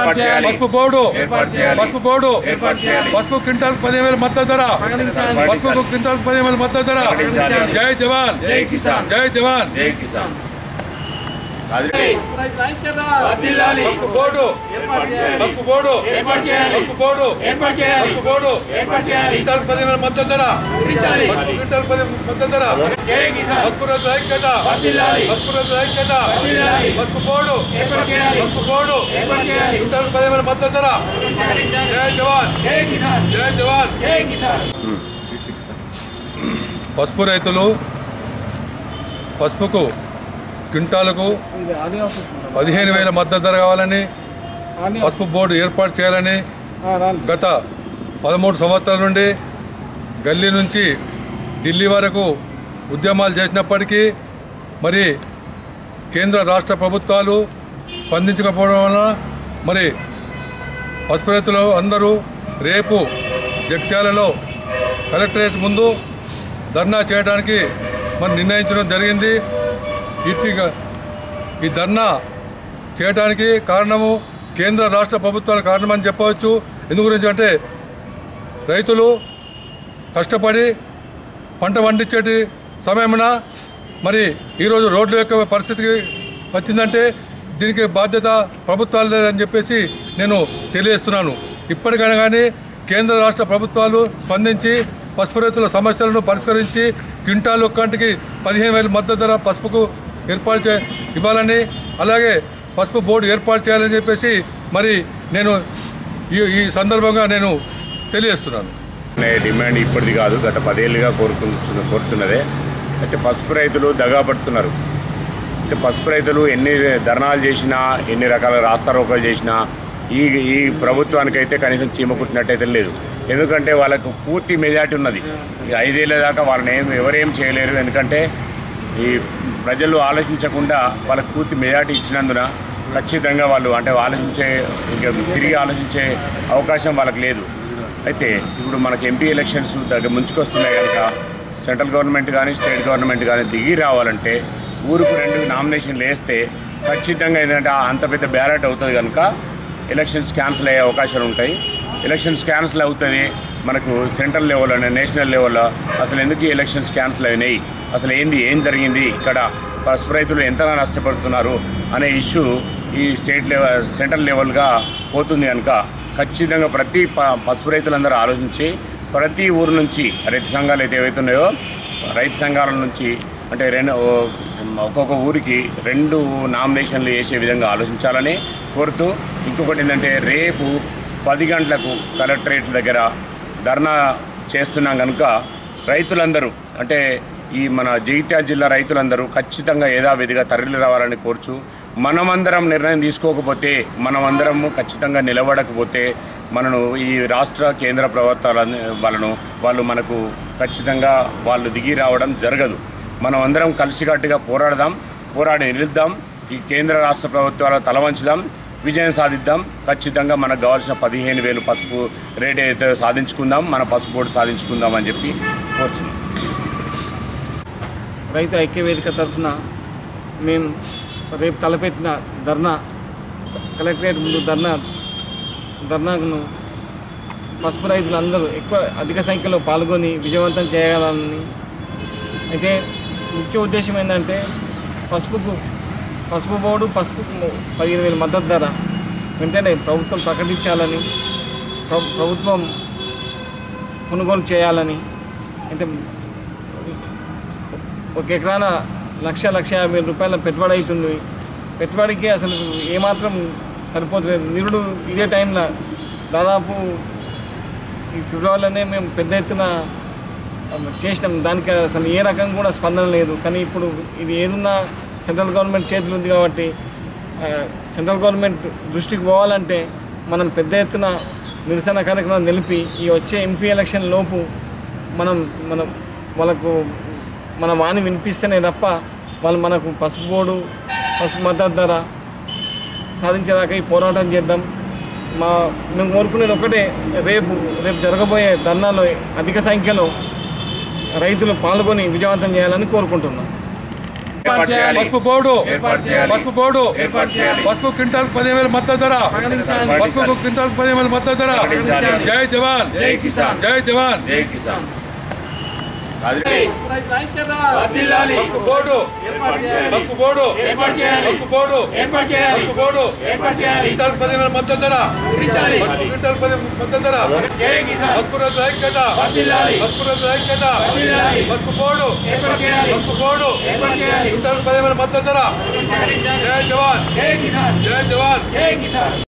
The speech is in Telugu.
ఏర్పాటు చేయాలి. పసుపు బోర్డు ఏర్పాటు చేయాలి. పసుపు బోర్డు ఏర్పాటు చేయాలి. పసుపు క్వింటాల్ పదిహేను వేల మద్దతు ధర ప్రకటించాలి. పసుపు క్వింటాల్ పదిహేను వేల మద్దతు ధర ప్రకటించాలి. జై జవాన్ జై కిసాన్ జై జవాన్ జై కిసాన్ అది వర్ధిల్లాలి. పసుపు బోర్డు ఏర్పాటు చేయాలి. పసుపు బోర్డు ఏర్పాటు చేయాలి. పసుపు బోర్డు ఏర్పాటు చేయాలి. పసుపు బోర్డు ఏర్పాటు చేయాలి. క్వింటాల్ పదిహేను వేల మద్దతు ధర ప్రకటించాలి. పసుపు క్వింటాల్ పదిహేను మద్దతు ధర జై కిసాన్ పసుపు రైతుల ఐక్యత వర్ధిల్లాలి. పసుపు రైతుల ఐక్యత వర్ధిల్లాలి. పసుపు బోర్డు ఏర్పాటు చేయాలి. పసుపు బోర్డు ఏర్పాటు చేయాలి. క్వింటాల్ పదిహేను వేల మద్దతు ధర ప్రకటించాలి. జై జవాన్ జై కిసాన్ జై జవాన్ జై కిసాన్ పసుపు రైతులు పసుపుకు క్వింటాలకు పదిహేను వేల మద్దతు ధర కావాలని పసుపు బోర్డు ఏర్పాటు చేయాలని గత పదమూడు సంవత్సరాల నుండి గల్లీ నుంచి ఢిల్లీ వరకు ఉద్యమాలు చేసినప్పటికీ మరి కేంద్ర రాష్ట్ర ప్రభుత్వాలు స్పందించకపోవడం వలన మరి పసుపు రైతులు అందరూ రేపు జగిత్యాలలో కలెక్టరేట్ ముందు ధర్నా చేయడానికి మరి నిర్ణయించడం జరిగింది ఇటుగా ఈ ధర్నా చేయడానికి కారణము కేంద్ర రాష్ట్ర ప్రభుత్వాల కారణమని చెప్పవచ్చు ఎందు గురించి అంటే రైతులు కష్టపడి పంట పండించేటి సమయమున మరి ఈరోజు రోడ్ల యొక్క పరిస్థితికి వచ్చిందంటే దీనికి బాధ్యత ప్రభుత్వాలదని చెప్పేసి నేను తెలియజేస్తున్నాను ఇప్పటికైనా కానీ కేంద్ర రాష్ట్ర ప్రభుత్వాలు స్పందించి పసుపు రైతుల సమస్యలను పరిష్కరించి క్వింటాల్ ఒక్కంటికి పదిహేను వేల మద్దతు ధర పసుపుకు ఏర్పాటు చే ఇవ్వాలని అలాగే పసుపు బోర్డు ఏర్పాటు చేయాలని చెప్పేసి మరి నేను ఈ ఈ సందర్భంగా నేను తెలియజేస్తున్నాను అనే డిమాండ్ ఇప్పటిది కాదు గత పదేళ్ళుగా కోరుకుంటు కోరుతున్నదే అయితే పసుపు రైతులు దగా పడుతున్నారు అయితే పసుపు రైతులు ఎన్ని ధర్నాలు చేసినా ఎన్ని రకాల రాస్తారోకాలు చేసినా ఈ ఈ ప్రభుత్వానికైతే కనీసం చీమ కుట్టినట్టయితే లేదు ఎందుకంటే వాళ్ళకు పూర్తి మెజార్టీ ఉన్నది ఈ ఐదేళ్ల దాకా వాళ్ళని ఏం ఎవరేం చేయలేరు ఎందుకంటే ఈ ప్రజలు ఆలోచించకుండా వాళ్ళకు పూర్తి మెజార్టీ ఇచ్చినందున ఖచ్చితంగా వాళ్ళు అంటే ఆలోచించే ఇంకా తిరిగి ఆలోచించే అవకాశం వాళ్ళకి లేదు అయితే ఇప్పుడు మనకి ఎంపీ ఎలక్షన్స్ దగ్గర ముంచుకొస్తున్నాయి కనుక సెంట్రల్ గవర్నమెంట్ కానీ స్టేట్ గవర్నమెంట్ కానీ దిగి రావాలంటే ఊరుకు రెండు నామినేషన్లు వేస్తే ఖచ్చితంగా ఏంటంటే ఆ అంత పెద్ద బ్యాలెట్ అవుతుంది కనుక ఎలక్షన్స్ క్యాన్సిల్ అయ్యే అవకాశాలు ఉంటాయి ఎలక్షన్స్ క్యాన్సిల్ అవుతుంది మనకు సెంట్రల్ లెవెల్లో నేషనల్ లెవెల్లో అసలు ఎందుకు ఈ ఎలక్షన్స్ క్యాన్సిల్ అయినాయి అసలు ఏంది ఏం జరిగింది ఇక్కడ పసుపు రైతులు ఎంతగా నష్టపడుతున్నారు అనే ఇష్యూ ఈ స్టేట్ లెవెల్ సెంట్రల్ లెవెల్గా పోతుంది కనుక ఖచ్చితంగా ప్రతి ప- పసుపు రైతులందరూ ఆలోచించి ప్రతి ఊరు నుంచి రైతు సంఘాలు అయితే ఏవైతే ఉన్నాయో రైతు సంఘాల నుంచి అంటే రెండు ఓ- ఒక్కొక్క ఊరికి రెండు నామినేషన్లు వేసే విధంగా ఆలోచించాలని కోరుతూ ఇంకొకటి ఏంటంటే రేపు పది గంటలకు కలెక్టరేట్ దగ్గర ధర్నా చేస్తున్నాం కనుక రైతులందరూ అంటే ఈ మన జగిత్యాల జిల్లా రైతులందరూ ఖచ్చితంగా యథావిధిగా తరలి రావాలని కోరుచు మనమందరం నిర్ణయం తీసుకోకపోతే మనమందరము ఖచ్చితంగా నిలబడకపోతే మనను ఈ రాష్ట్ర కేంద్ర ప్రభుత్వాల వాళ్ళను వాళ్ళు మనకు ఖచ్చితంగా వాళ్ళు దిగి రావడం జరగదు మనం అందరం కలిసికట్టుగా పోరాడదాం పోరాడి నిలుద్దాం ఈ కేంద్ర రాష్ట్ర ప్రభుత్వాల తల వంచుదాం విజయం సాధిద్దాం ఖచ్చితంగా మనకు కావాల్సిన పదిహేను వేలు పసుపు రేట్ అయితే సాధించుకుందాం మన పసుపు బోర్డు సాధించుకుందాం అని చెప్పి కోరుచున్నాం రైతు ఐక్య వేదిక తరఫున మేము రేపు తలపెట్టిన ధర్నా కలెక్టరేట్ ముందు ధర్నా ధర్నాను పసుపు రైతులందరూ ఎక్కువ అధిక సంఖ్యలో పాల్గొని విజయవంతం చేయాలని అయితే ముఖ్య ఉద్దేశం ఏంటంటే పసుపుకు పసుపు బోర్డు పసుపు పదిహేను వేల మద్దతు ధర వెంటనే ప్రభుత్వం ప్రకటించాలని ప్ర- ప్రభుత్వం కొనుగోలు చేయాలని అయితే ఒక ఎకరాన లక్ష లక్ష యాభై వేల రూపాయల పెట్టుబడి అవుతుంది పెట్టుబడికి అసలు ఏమాత్రం సరిపోతలేదు నిరుడు ఇదే టైంలో దాదాపు ఈ ఫిబ్రవరిలోనే మేము పెద్ద ఎత్తున చేసినాం దానికి అసలు ఏ రకం కూడా స్పందన లేదు కానీ ఇప్పుడు ఇది ఏదున్నా సెంట్రల్ గవర్నమెంట్ చేతులు ఉంది కాబట్టి ఆ, సెంట్రల్ గవర్నమెంట్ దృష్టికి పోవాలంటే మనం పెద్ద ఎత్తున నిరసన కార్యక్రమం నిలిపి ఈ వచ్చే ఎంపీ ఎలక్షన్ లోపు మనం మనం వాళ్ళకు మన వాణి వినిపిస్తేనే తప్ప వాళ్ళు మనకు పసుపు బోర్డు పసుపు మద్దతు ధర సాధించేదాకా ఈ పోరాటం చేద్దాం మా మేము కోరుకునేది ఒకటే రేపు రేపు జరగబోయే ధర్నాలో అధిక సంఖ్యలో రైతులు పాల్గొని విజయవంతం చేయాలని కోరుకుంటున్నాం ఏర్పాటు చేయాలి పసుపు బోర్డు ఏర్పాటు చేయాలి పసుపు బోర్డు ఏర్పాటు చేయాలి పసుపు క్వింటాల్ పదిహేను వేల మద్దతు ధర ప్రకటించాలి. పసుపు క్వింటాల్ పదిహేను వేల మద్దతు ధర ప్రకటించాలి. జై జవాన్ జై కిసాన్ జై జవాన్ జై కిసాన్ అది వర్ధిల్లాలి. పసుపు బోర్డు ఏర్పాటు చేయాలి పసుపు బోర్డు ఏర్పాటు చేయాలి పసుపు బోర్డు ఏర్పాటు చేయాలి పసుపు బోర్డు ఏర్పాటు చేయాలి క్వింటాల్ పదిహేను వేల మద్దతు ధర ప్రకటించాలి. పసుపు క్వింటాల్ పదిహేను మద్దతు ధర జై కిసాన్ పసుపు రైతుల ఐక్యత వర్ధిల్లాలి. పసుపు రైతుల ఐక్యత వర్ధిల్లాలి. పసుపు బోర్డు ఏర్పాటు చేయాలి పసుపు బోర్డు ఏర్పాటు చేయాలి క్వింటాల్ పదిహేను వేల మద్దతు ధర ప్రకటించాలి. జై జవాన్ జై కిసాన్ జై జవాన్ జై కిసాన్